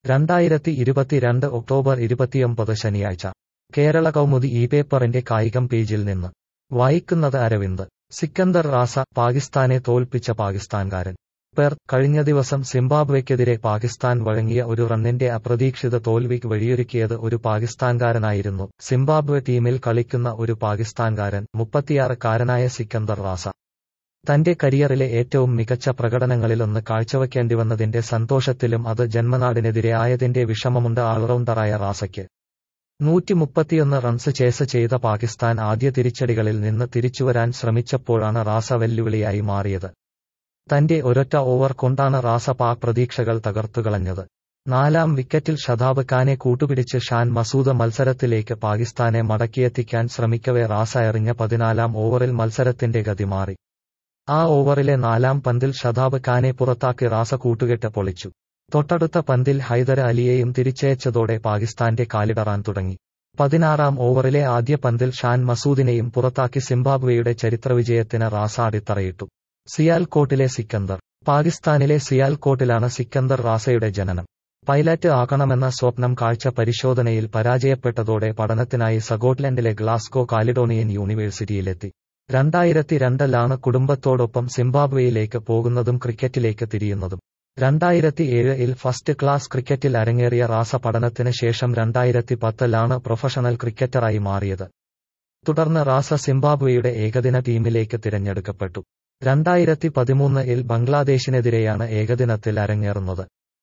രണ്ടായിരത്തി ഇരുപത്തിരണ്ട് ഒക്ടോബർ ഇരുപത്തിയൊമ്പത് ശനിയാഴ്ച കേരള കൗമുദി ഈ പേപ്പറിന്റെ കായികം പേജിൽ നിന്ന് വായിക്കുന്നത് അരവിന്ദ് സിക്കന്ദർ റാസ പാകിസ്ഥാനെ തോൽപ്പിച്ച പാകിസ്ഥാൻകാരൻ പെർ കഴിഞ്ഞ ദിവസം സിംബാബ്വെക്കെതിരെ പാകിസ്ഥാൻ വഴങ്ങിയ ഒരു റണ്ണിന്റെ അപ്രതീക്ഷിത തോൽവിക്ക് വഴിയൊരുക്കിയത് ഒരു പാകിസ്ഥാൻകാരനായിരുന്നു സിംബാബ്വെ ടീമിൽ കളിക്കുന്ന ഒരു പാകിസ്ഥാൻകാരൻ മുപ്പത്തിയാറുകാരനായ സിക്കന്ദർ റാസ തന്റെ കരിയറിലെ ഏറ്റവും മികച്ച പ്രകടനങ്ങളിലൊന്ന് കാഴ്ചവെക്കേണ്ടിവന്നതിന്റെ സന്തോഷത്തിലും അത് ജന്മനാടിനെതിരെ ആയതിന്റെ വിഷമമുണ്ട് ആൾറൗണ്ടറായ റാസയ്ക്ക് നൂറ്റി മുപ്പത്തിയൊന്ന് റൺസ് ചേസ് ചെയ്ത പാകിസ്ഥാൻ ആദ്യ തിരിച്ചടികളിൽ നിന്ന് തിരിച്ചുവരാൻ ശ്രമിച്ചപ്പോഴാണ് റാസ വെല്ലുവിളിയായി മാറിയത് തന്റെ ഒരൊറ്റ ഓവർ കൊണ്ടാണ് റാസ പാക് പ്രതീക്ഷകൾ തകർത്തുകളഞ്ഞത് നാലാം വിക്കറ്റിൽ ഷതാബ് ഖാനെ കൂട്ടുപിടിച്ച് ഷാൻ മസൂദ് മത്സരത്തിലേക്ക് പാകിസ്ഥാനെ മടക്കിയെത്തിക്കാൻ ശ്രമിക്കവേ റാസ എറിഞ്ഞ പതിനാലാം ഓവറിൽ മത്സരത്തിന്റെ ഗതി മാറി ആ ഓവറിലെ നാലാം പന്തിൽ ഷതാബ് ഖാനെ പുറത്താക്കി റാസ കൂട്ടുകെട്ട് പൊളിച്ചു തൊട്ടടുത്ത പന്തിൽ ഹൈദർ അലിയെയും തിരിച്ചയച്ചതോടെ പാകിസ്ഥാന്റെ കാലിടറാൻ തുടങ്ങി പതിനാറാം ഓവറിലെ ആദ്യ പന്തിൽ ഷാൻ മസൂദിനെയും പുറത്താക്കി സിംബാബ്വെയുടെ ചരിത്രവിജയത്തിന് റാസ അടിത്തറയിട്ടു സിയാൽകോട്ടിലെ സിക്കന്ദർ പാകിസ്ഥാനിലെ സിയാൽകോട്ടിലാണ് സിക്കന്ദർ റാസയുടെ ജനനം പൈലറ്റ് ആകണമെന്ന സ്വപ്നം കാഴ്ച പരിശോധനയിൽ പരാജയപ്പെട്ടതോടെ പഠനത്തിനായി സഗോട്ട്ലൻഡിലെ ഗ്ലാസ്കോ കാലിഡോണിയൻ യൂണിവേഴ്സിറ്റിയിലെത്തി രണ്ടായിരത്തി രണ്ടിലാണ് കുടുംബത്തോടൊപ്പം സിംബാബ്വെയിലേക്ക് പോകുന്നതും ക്രിക്കറ്റിലേക്ക് തിരിയുന്നതും രണ്ടായിരത്തി ഏഴിൽ ഫസ്റ്റ് ക്ലാസ് ക്രിക്കറ്റിൽ അരങ്ങേറിയ റാസ പഠനത്തിന് ശേഷം രണ്ടായിരത്തി പത്തിലാണ് പ്രൊഫഷണൽ ക്രിക്കറ്ററായി മാറിയത് തുടർന്ന് റാസ സിംബാബ്വെയുടെ ഏകദിന ടീമിലേക്ക് തിരഞ്ഞെടുക്കപ്പെട്ടു രണ്ടായിരത്തി പതിമൂന്നിൽ ബംഗ്ലാദേശിനെതിരെയാണ് ഏകദിനത്തിൽ അരങ്ങേറുന്നത്